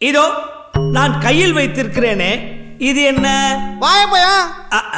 இதோ நான் கையில் வைத்திருக்கிறேனே இது என்ன வாயப்பையா அ, அ,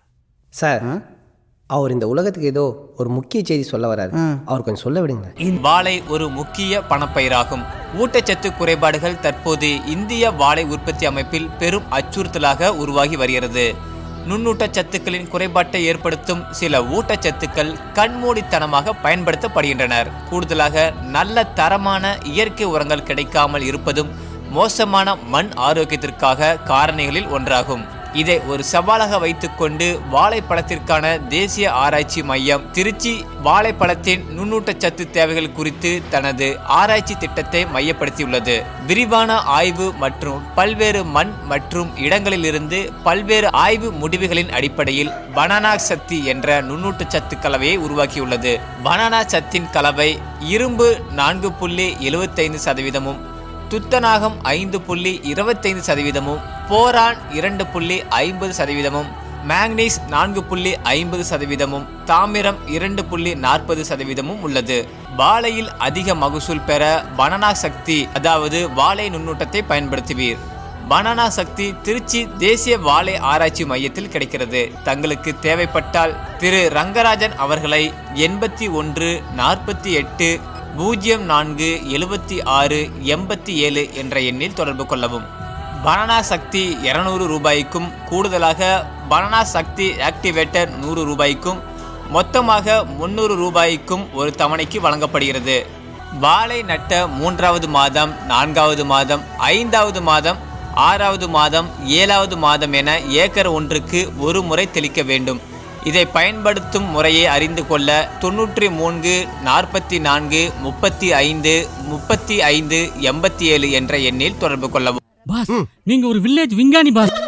சார் அவர் இந்த உலகத்துக்கு ஏதோ ஒரு முக்கிய செய்தி சொல்ல வராரு அவர் கொஞ்சம் சொல்ல விடுங்களேன் வாழை ஒரு முக்கிய பணப்பயிராகும் ஊட்டச்சத்து குறைபாடுகள் தற்போது இந்திய வாழை உற்பத்தி அமைப்பில் பெரும் அச்சுறுத்தலாக உருவாகி வருகிறது நுண்ணூட்டச்சத்துக்களின் குறைபாட்டை ஏற்படுத்தும் சில ஊட்டச்சத்துக்கள் கண்மூடித்தனமாக பயன்படுத்தப்படுகின்றனர் கூடுதலாக நல்ல தரமான இயற்கை உரங்கள் கிடைக்காமல் இருப்பதும் மோசமான மண் ஆரோக்கியத்திற்காக காரணிகளில் ஒன்றாகும் இதை ஒரு சவாலாக வைத்துக்கொண்டு வாழைப்பழத்திற்கான தேசிய ஆராய்ச்சி மையம் திருச்சி வாழைப்பழத்தின் நுண்ணூட்டச்சத்து தேவைகள் குறித்து தனது ஆராய்ச்சி திட்டத்தை மையப்படுத்தியுள்ளது விரிவான ஆய்வு மற்றும் பல்வேறு மண் மற்றும் இடங்களிலிருந்து பல்வேறு ஆய்வு முடிவுகளின் அடிப்படையில் பனானா சக்தி என்ற நுண்ணூட்டச்சத்து கலவையை உருவாக்கியுள்ளது பனானா சத்தின் கலவை இரும்பு நான்கு புள்ளி எழுபத்தைந்து சதவீதமும் துத்தநாகம் ஐந்து புள்ளி இருபத்தைந்து சதவீதமும் போரான் இரண்டு புள்ளி ஐம்பது சதவீதமும் மேக்னீஸ் நான்கு புள்ளி ஐம்பது சதவீதமும் தாமிரம் இரண்டு புள்ளி நாற்பது சதவீதமும் உள்ளது வாழையில் அதிக மகசூல் பெற பனானா சக்தி அதாவது வாழை நுண்ணூட்டத்தை பயன்படுத்துவீர் பனானா சக்தி திருச்சி தேசிய வாழை ஆராய்ச்சி மையத்தில் கிடைக்கிறது தங்களுக்கு தேவைப்பட்டால் திரு ரங்கராஜன் அவர்களை எண்பத்தி ஒன்று நாற்பத்தி எட்டு பூஜ்ஜியம் நான்கு எழுபத்தி ஆறு எண்பத்தி ஏழு என்ற எண்ணில் தொடர்பு கொள்ளவும் பனானா சக்தி இருநூறு ரூபாய்க்கும் கூடுதலாக பனானா சக்தி ஆக்டிவேட்டர் நூறு ரூபாய்க்கும் மொத்தமாக முந்நூறு ரூபாய்க்கும் ஒரு தவணைக்கு வழங்கப்படுகிறது வாழை நட்ட மூன்றாவது மாதம் நான்காவது மாதம் ஐந்தாவது மாதம் ஆறாவது மாதம் ஏழாவது மாதம் என ஏக்கர் ஒன்றுக்கு ஒரு முறை தெளிக்க வேண்டும் இதை பயன்படுத்தும் முறையை அறிந்து கொள்ள தொண்ணூற்றி மூன்று நாற்பத்தி நான்கு முப்பத்தி ஐந்து முப்பத்தி ஐந்து எண்பத்தி ஏழு என்ற எண்ணில் தொடர்பு கொள்ளவும் பாஸ் நீங்க ஒரு வில்லேஜ் விஞ்ஞானி பாஸ்